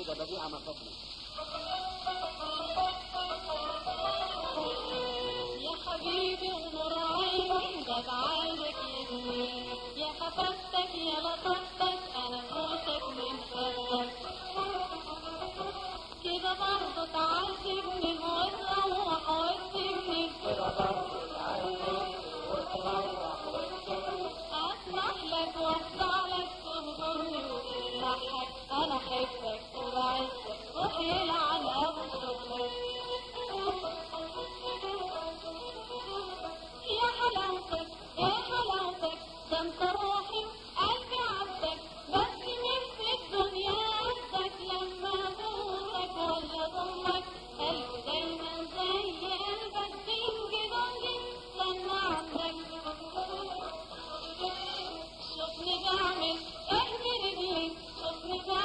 قصيدة بديعة من فضلك يا حبيبي ونور عيني ده بعينك يمين يا خفتك يا لطفتك انا موتك من حبك كده برضه تعذبني وتروح وتسيبني اسمح لك واخضع لك تنظرني وتضحك انا احبك وبعزك وحيل على ابو يا حلاوتك يا حلاوتك ده انت روحي قلبي عبدك بس مين في الدنيا قدك لما ازورك ولا ضمك قلبي دايما زي قلبك دنجي دنجي استنى عندك شوفني بعمل ايه برجلي شوفني بعمل